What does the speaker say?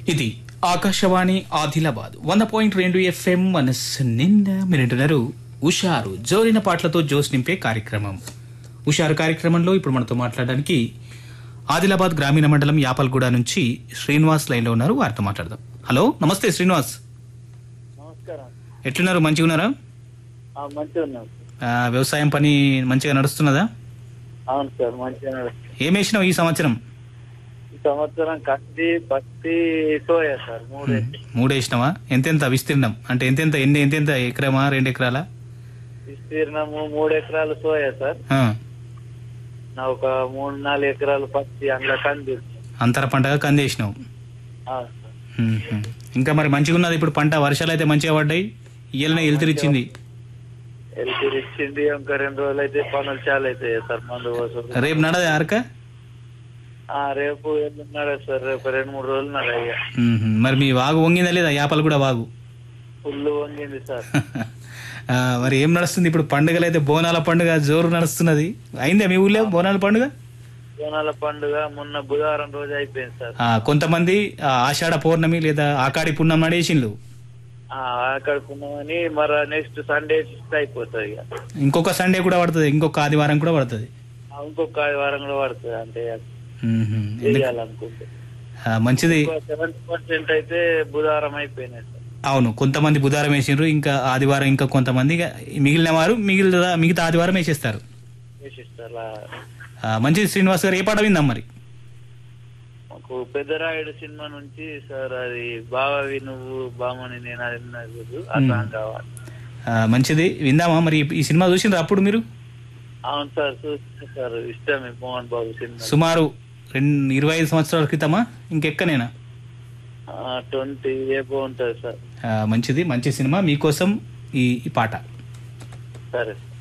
ఇది ఆకాశవాణి ఆదిలాబాద్ వంద పాయింట్ రెండు ఎఫ్ఎం మనస్సు నిండా మీరింటున్నారు ఉషారు జోరిన పాటలతో జోస్ నింపే కార్యక్రమం ఉషారు కార్యక్రమంలో ఇప్పుడు మనతో మాట్లాడడానికి ఆదిలాబాద్ గ్రామీణ మండలం యాపల్గూడ నుంచి శ్రీనివాస్ లైన్లో ఉన్నారు వారితో మాట్లాడదాం హలో నమస్తే శ్రీనివాస్ నమస్కారం ఎట్లున్నారు మంచిగా ఉన్నారా ఆ, మంచిగా ఉన్నాం ఆ, వ్యవసాయం పని మంచిగా నడుస్తున్నదా అవును సార్ మంచిగా నడుస్తుంది. ఏం వేసినావు ఈ సంవత్సరం ఈ సంవత్సరం కంది పత్తి సోయా సార్ మూడు మూడు వేసినావా ఎంతెంత విస్తీర్ణం అంటే ఎంతెంత ఎన్ని ఎంతెంత ఎకరమా రెండు ఎకరాలా విస్తీర్ణము మూడు ఎకరాలు సోయా సార్ ఆ, నా ఒక మూడు నాలుగు ఎకరాలు పత్తి అందులో కంది అంతర పంటగా కందేసినావు అవును సార్ మ్మ్. ఇంకా మరి మంచిగా ఉన్నది ఇప్పుడు పంట వర్షాలు అయితే మంచిగా పడ్డాయి ఇయ్యలనే ఎలుతురిచ్చింది ఎల్పీలు ఇచ్చింది ఇంకా రెండు రోజులు అయితే పనులు చాలా అవుతాయి సార్ మందు వసూలు రేపు నడదే అరక ఆ, రేపు ఎల్లున్నాడు సార్ రేపు రెండు మూడు రోజులు నాడు అయ్యా మ్మ్. మరి మీ వాగు వంగిందా లేదా యాపలు కూడా వాగు ఫుల్ వంగింది సార్ ఆ, మరి ఏం నడుస్తుంది ఇప్పుడు పండుగలు అయితే బోనాల పండుగ జోరు నడుస్తున్నది అయిందా మీ ఊళ్ళో బోనాల పండుగ బోనాల పండుగ మొన్న బుధవారం రోజు అయిపోయింది సార్ ఆ, కొంతమంది ఆ, ఆషాఢ పౌర్ణమి లేదా ఆకాడి పున్నం నడేసిండ్లు ఆ, అక్కడ కున్నామని మరి నెక్స్ట్ సండే అయిపోతుంది ఇక ఇంకొక సండే కూడా పడుతుంది ఇంకొక ఆదివారం కూడా పడుతుంది ఆ, ఇంకొక వారం కూడా పడుతుంది అంటే మ్మ్. ఎందుకు- చేయాలనుకుంటే ఆ, మంచిది సెవెంటీ పర్సెంట్ అయితే బుధవారం అయిపోయినాయి సార్ అవును కొంతమంది బుధవారం వేసిండ్రు ఇంకా ఆదివారం ఇంకా కొంతమంది ఇక మిగిలిన వారు మిగిలిన మిగతా ఆదివారం వేసేస్తారు విశిష్టాల ఆ, మంచిది శ్రీనివాస్ గారు ఏ పాట విందాం మరి మాకు పెద్దరాయుడు సినిమా నుంచి సార్ అది బావవి నువ్వు బామని నేను అది విన్నది ఆ సాంగ్ కావాలి ఆ, మంచిది విందామా మరి ఈ- ఈ సినిమా చూసిండ్రు అప్పుడు మీరు అవును సార్ చూస్తే సార్ ఇష్టమే మోహన్ బాబు సినిమా సుమారు రెండు ఇరవై ఐదు సంవత్సరాల క్రితమా ఇంకెక్కనేనా ట్వంటీ ఏ బాగుంటుంది సార్ ఆ, మంచిది మంచి సినిమా మీకోసం ఈ ఈ పాట సరే సార్